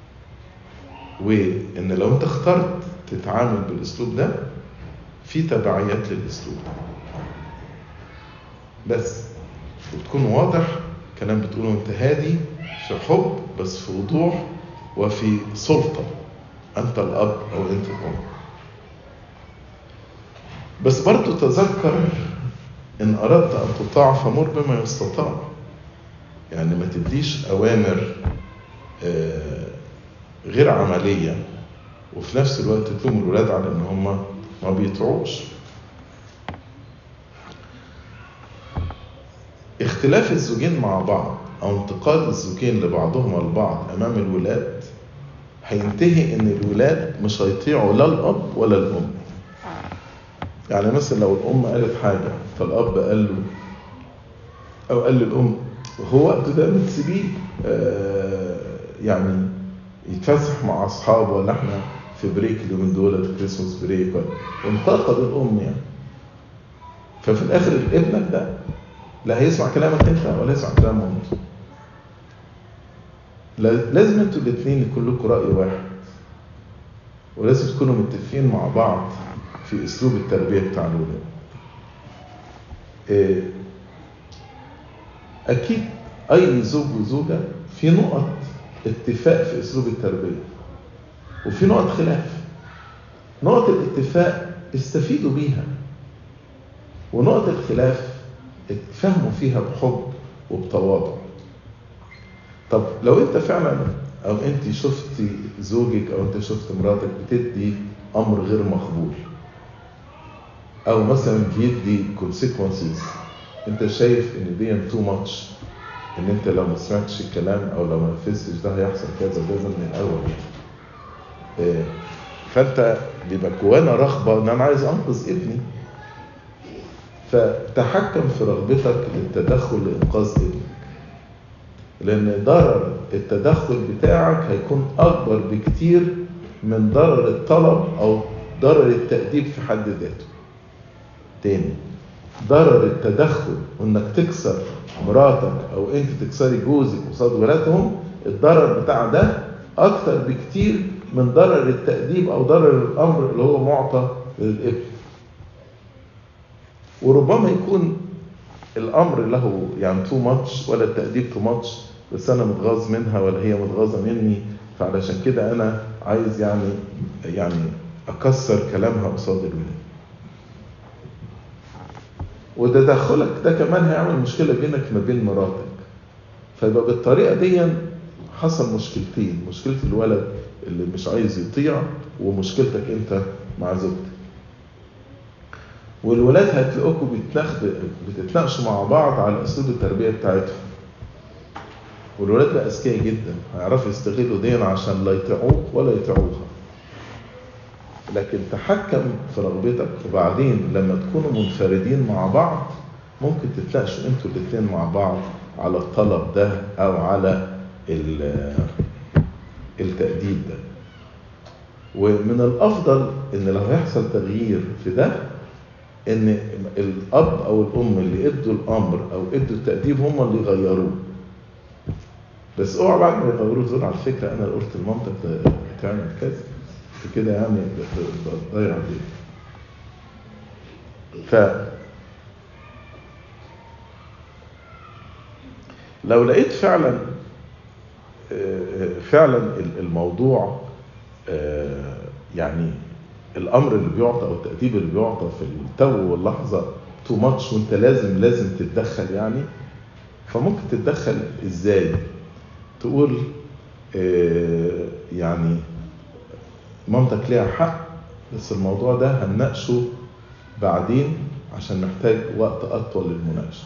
وان لو انت اخترت تتعامل بالاسلوب ده في تبعيات للاسلوب ده بس وتكون واضح كلام بتقوله انت هادي في حب بس في وضوح وفي سلطة انت الاب او انت الام بس برضو تذكر إن أردت أن تطاع فمر بما يستطاع يعني ما تديش أوامر آه، غير عملية وفي نفس الوقت تلوم الولاد على إن هم ما بيطيعوش اختلاف الزوجين مع بعض أو انتقاد الزوجين لبعضهما البعض أمام الولاد هينتهي إن الولاد مش هيطيعوا لا الأب ولا الأم يعني مثلا لو الأم قالت حاجة فالأب قال له أو قال للأم هو وقت ده ما تسيبيه آه، يعني يتفسح مع أصحابه ولا إحنا في بريك اليومين دول كريسماس بريك ولا وانتقد الأم يعني ففي الآخر ابنك ده لا هيسمع كلامك أنت ولا يسمع كلام مامته لا- لازم انتوا الاثنين يكون لكم رأي واحد ولازم تكونوا متفقين مع بعض في اسلوب التربيه بتاع الولاد إيه، اكيد اي زوج وزوجه في نقط اتفاق في اسلوب التربيه وفي نقط خلاف نقط الاتفاق استفيدوا بيها ونقط الخلاف اتفهموا فيها بحب وبتواضع طب لو انت فعلا او انت شفتي زوجك او انت شفت مراتك بتدي امر غير مقبول او مثلا بيدي consequences انت شايف ان دي تو ماتش ان انت لو ما سمعتش الكلام او لو ما نفذتش ده هيحصل كذا وكذا من الاول يعني إيه، فانت بيبقى جوانا رغبه ان انا عايز انقذ ابني فتحكم في رغبتك للتدخل لانقاذ ابنك لان ضرر التدخل بتاعك هيكون اكبر بكتير من ضرر الطلب او ضرر التأديب في حد ذاته تاني ضرر التدخل وانك تكسر مراتك او انت تكسري جوزك قصاد ولادهم الضرر بتاع ده اكتر بكتير من ضرر التأديب او ضرر الامر اللي هو معطى للابن وربما يكون الامر له يعني تو ماتش ولا التأديب تو ماتش بس انا متغاظ منها ولا هي متغاظه مني فعلشان كده انا عايز يعني يعني اكسر كلامها قصاد الولاد وتدخلك ده كمان هيعمل مشكله بينك ما بين مراتك فيبقى بالطريقه دي حصل مشكلتين مشكله الولد اللي مش عايز يطيع ومشكلتك انت مع زوجتك والولاد هتلاقوكوا بتناخد- بتتناقشوا مع بعض على اسلوب التربيه بتاعتهم والولاد بقى اذكياء جدا هيعرفوا يستغلوا دي عشان لا يطيعوك ولا يطيعوها لكن تحكم في رغبتك وبعدين لما تكونوا منفردين مع بعض ممكن تتناقشوا انتوا الاثنين مع بعض على الطلب ده او على ال- التأديب ده ومن الافضل ان لو هيحصل تغيير في ده ان الاب او الام اللي ادوا الامر او ادوا التاديب هم اللي يغيروه بس اوعى بعد ما يغيروه تقول على فكره انا اللي قلت لمامتك تعمل كذا كده يعني بتضيع دي ف لو لقيت فعلا فعلا الموضوع يعني الامر اللي بيعطى او التاديب اللي بيعطى في التو واللحظه تو ماتش وانت لازم لازم تتدخل يعني فممكن تتدخل ازاي تقول يعني مامتك ليها حق بس الموضوع ده هنناقشه بعدين عشان محتاج وقت اطول للمناقشه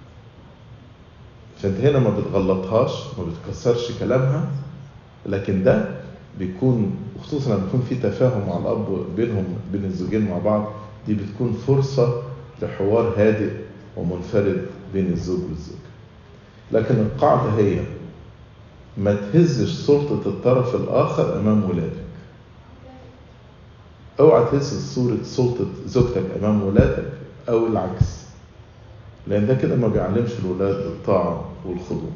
فانت هنا ما بتغلطهاش ما بتكسرش كلامها لكن ده بيكون خصوصا لما يكون في تفاهم مع الاب بينهم بين الزوجين مع بعض دي بتكون فرصه لحوار هادئ ومنفرد بين الزوج والزوج لكن القاعده هي ما تهزش سلطه الطرف الاخر امام ولادك اوعى تهز صورة سلطة زوجتك أمام ولادك أو العكس لأن ده كده ما بيعلمش الولاد الطاعة والخضوع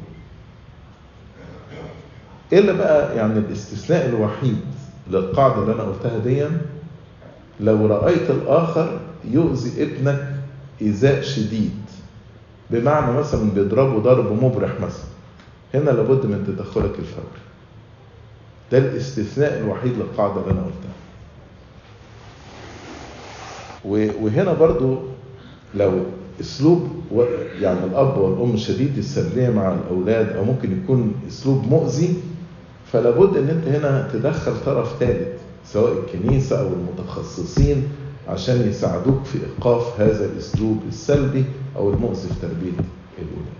إلا بقى يعني الاستثناء الوحيد للقاعدة اللي أنا قلتها دي لو رأيت الآخر يؤذي ابنك إيذاء شديد بمعنى مثلا بيضربه ضرب مبرح مثلا هنا لابد من تدخلك الفوري ده الاستثناء الوحيد للقاعدة اللي أنا قلتها وهنا برضو لو اسلوب يعني الاب والام شديد السريه مع الاولاد او ممكن يكون اسلوب مؤذي فلا بد ان انت هنا تدخل طرف ثالث سواء الكنيسه او المتخصصين عشان يساعدوك في ايقاف هذا الاسلوب السلبي او المؤذي في تربيه الولاد.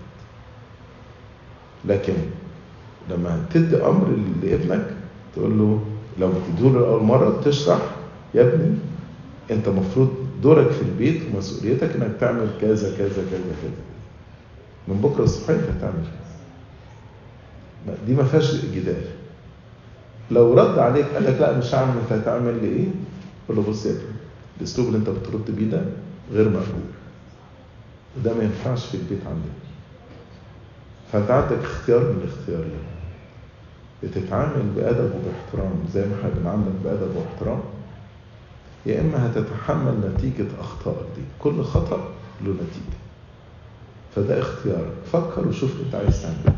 لكن لما تدي امر لابنك تقول له لو بتديله اول مره تشرح يا ابني انت المفروض دورك في البيت ومسؤوليتك انك تعمل كذا كذا كذا كذا من بكره الصبح انت هتعمل كذا دي ما فيهاش جدال لو رد عليك قال لك لا مش هعمل انت هتعمل لي ايه؟ قول له بص يا ابني الاسلوب اللي انت بترد بيه ده غير مقبول وده ما ينفعش في البيت عندنا فانت عندك اختيار من الاختيار ده بتتعامل بادب وباحترام زي ما احنا بنعاملك بادب واحترام يا اما هتتحمل نتيجه اخطائك دي كل خطا له نتيجه فده اختيارك فكر وشوف انت عايز تعمل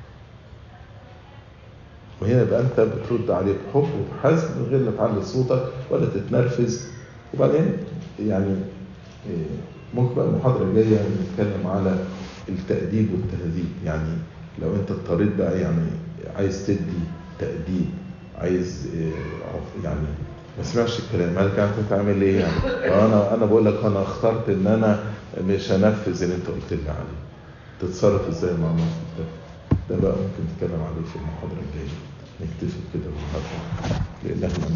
وهنا يبقى انت بترد عليه بحب وبحزم من غير ما تعلي صوتك ولا تتنرفز وبعدين يعني ممكن بقى المحاضره الجايه نتكلم على التأديب والتهذيب يعني لو انت اضطريت بقى يعني عايز تدي تأديب عايز يعني ما سمعش الكلام قال انت تعمل ايه يعني وانا انا بقول لك انا اخترت ان انا مش هنفذ اللي انت قلت لي عليه تتصرف ازاي مع الموقف ده ده بقى ممكن نتكلم عليه في المحاضره الجايه نكتفي كده بالمحاضره لان احنا